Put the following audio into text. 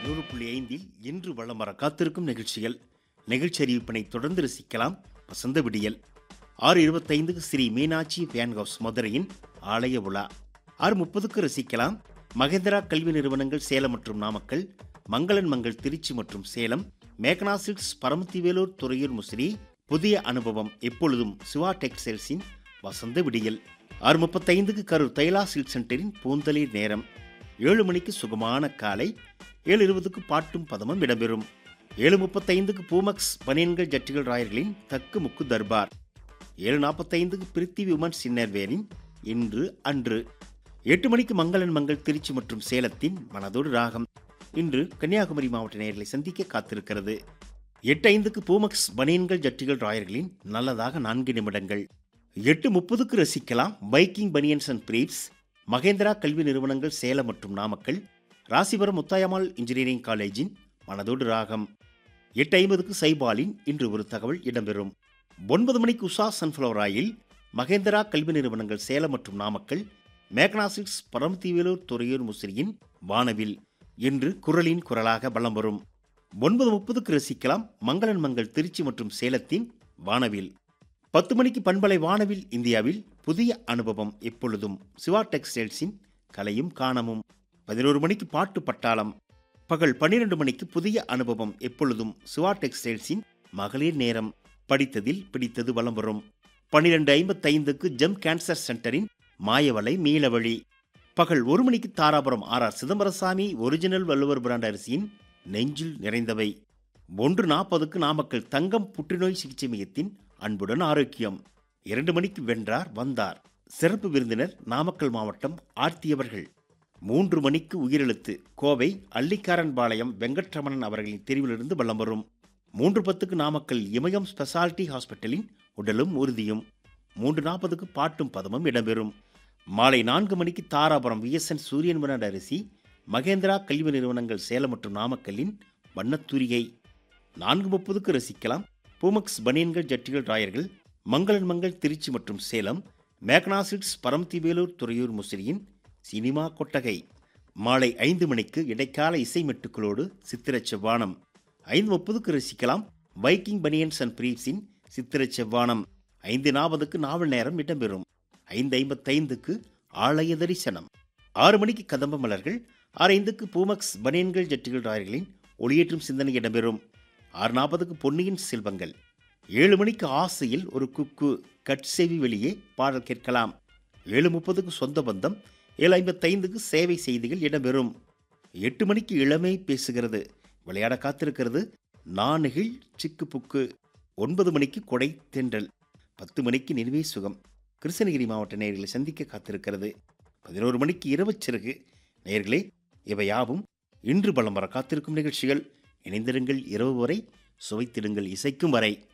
நூறு புள்ளி ஐந்தில் இன்று வளம் வர காத்திருக்கும் நிகழ்ச்சிகள் நிகழ்ச்சி அறிவிப்பினை தொடர்ந்து ரசிக்கலாம் வசந்த விடியல் ஆறு இருபத்தைந்துக்கு ஸ்ரீ மீனாட்சி ஃபேன் ஹவுஸ் மதுரையின் ஆலய விழா ஆறு முப்பதுக்கு ரசிக்கலாம் மகேந்திரா கல்வி நிறுவனங்கள் சேலம் மற்றும் நாமக்கல் மங்களன் மங்கள் திருச்சி மற்றும் சேலம் மேகனா சில்க்ஸ் பரமத்திவேலூர் துறையூர் முசிறி புதிய அனுபவம் எப்பொழுதும் சிவா டெக்ஸ்டைல்ஸின் வசந்த விடியல் ஆறு முப்பத்தைந்துக்கு கரூர் தைலா சில்க் சென்டரின் பூந்தளிர் நேரம் ஏழு மணிக்கு சுகமான காலை ஏழு இருபதுக்கு பாட்டும் பதமும் இடம்பெறும் ஏழு முப்பத்தைந்துக்கு பூமக்ஸ் பனியன்கள் ஜட்டிகள் ராயர்களின் தக்கு முக்கு தர்பார் ஏழு நாற்பத்தைந்துக்கு பிரித்திவி உமன்ஸ் இன்னர்வேரின் இன்று அன்று எட்டு மணிக்கு மங்களன் மங்கள் திருச்சி மற்றும் சேலத்தின் மனதோடு ராகம் இன்று கன்னியாகுமரி மாவட்ட நேர்களை சந்திக்க காத்திருக்கிறது எட்டு ஐந்துக்கு பூமக்ஸ் பனியன்கள் ஜட்டிகள் ராயர்களின் நல்லதாக நான்கு நிமிடங்கள் எட்டு முப்பதுக்கு ரசிக்கலாம் biking banians and briefs Mahendra கல்வி நிறுவனங்கள் சேலம் மற்றும் நாமக்கல் ராசிபுரம் முத்தாயம்மாள் இன்ஜினியரிங் காலேஜின் மனதோடு ராகம் எட்டு ஐம்பதுக்கு சைபாலின் இன்று ஒரு தகவல் இடம்பெறும் ஒன்பது மணிக்கு உஷா சன்ஃப்ளவர் ஆயில் மகேந்திரா கல்வி நிறுவனங்கள் சேலம் மற்றும் நாமக்கல் மேக்னாசிக்ஸ் பரம்தீவேலூர் துறையூர் முசிறியின் வானவில் இன்று குரலின் குரலாக பலம் வரும் ஒன்பது முப்பதுக்கு ரசிக்கலாம் மங்களன் மங்கள் திருச்சி மற்றும் சேலத்தின் வானவில் பத்து மணிக்கு பண்பலை வானவில் இந்தியாவில் புதிய அனுபவம் எப்பொழுதும் சிவா டெக்ஸ்டைல்ஸின் கலையும் காணமும் பதினோரு மணிக்கு பாட்டு பட்டாளம் பகல் பன்னிரண்டு மணிக்கு புதிய அனுபவம் எப்பொழுதும் சிவா டெக்ஸ்டைல்ஸின் மகளிர் நேரம் படித்ததில் பிடித்தது வலம் வரும் பன்னிரண்டு ஐம்பத்தைந்துக்கு ஜெம் கேன்சர் சென்டரின் மாயவலை மீளவழி பகல் ஒரு மணிக்கு Dharapuram R R Chidambarasamy original Valluvar brand அரிசியின் நெஞ்சில் நிறைந்தவை ஒன்று நாற்பதுக்கு நாமக்கல் தங்கம் புற்றுநோய் சிகிச்சை மையத்தின் அன்புடன் ஆரோக்கியம் இரண்டு மணிக்கு வென்றார் வந்தார் சிறப்பு விருந்தினர் நாமக்கல் மாவட்டம் ஆர்த்தியவர்கள் மூன்று மணிக்கு உயிரெழுத்து கோவை அள்ளிக்காரன்பாளையம் வெங்கட்ரமணன் அவர்களின் தெரிவிலிருந்து வலம் வரும் மூன்று பத்துக்கு நாமக்கல் இமயம் ஸ்பெஷாலிட்டி ஹாஸ்பிட்டலின் உடலும் உறுதியும் மூன்று நாற்பதுக்கு பாட்டும் பதமும் இடம்பெறும் மாலை நான்கு மணிக்கு தாராபுரம் விஎஸ்என் சூரியன் பிராண்ட் அரிசி மகேந்திரா கல்வி நிறுவனங்கள் சேலம் மற்றும் நாமக்கல்லின் வண்ணத்தூரிகை நான்கு முப்பதுக்கு ரசிக்கலாம் பூமக்ஸ் பனியன்கள் ஜட்டிகள் ராயர்கள் மங்களன் மங்கள் திருச்சி மற்றும் சேலம் மேக்னாசிட்ஸ் பரம்திவேலூர் துறையூர் முசிறியின் சினிமா கொட்டகை மாலை ஐந்து மணிக்கு இடைக்கால இசை மெட்டுக்களோடு சித்திர செவ்வானம் ஐந்து முப்பதுக்கு ரசிக்கலாம் வைக்கிங் பனியன்ஸ் அண்ட் பிரீப்ஸின் சித்திர செவ்வானம் ஐந்து நாற்பதுக்கு நாவல் நேரம் இடம்பெறும் ஐந்து ஐம்பத்தைந்துக்கு ஆலய தரிசனம் ஆறு மணிக்கு கதம்ப மலர்கள் ஆறு ஐந்துக்கு பூமக்ஸ் பனியன்கள் ஜட்டிகள் ராயர்களின் ஒளியேற்றும் சிந்தனை இடம்பெறும் ஆறு நாற்பதுக்கு பொன்னியின் செல்வங்கள் ஏழு மணிக்கு ஆசையில் ஒரு குக்கு கட்செவி வெளியே பாடல் கேட்கலாம் ஏழு முப்பதுக்கு சொந்த பந்தம் ஏழு ஐம்பத்தைந்துக்கு சேவை செய்திகள் இடம்பெறும் எட்டு மணிக்கு இளமை பேசுகிறது விளையாட காத்திருக்கிறது நானுகில் சிக்கு புக்கு ஒன்பது மணிக்கு கொடை தென்றல் பத்து மணிக்கு நினைவே சுகம் கிருஷ்ணகிரி மாவட்ட நேயர்களை சந்திக்க காத்திருக்கிறது பதினோரு மணிக்கு இரவுச் சிறகு நேயர்களே இவை யாவும் இன்று பலம் வர காத்திருக்கும் நிகழ்ச்சிகள் இணைந்திருங்கள் இரவு வரை சுவைத்திடுங்கள் இசைக்கும் வரை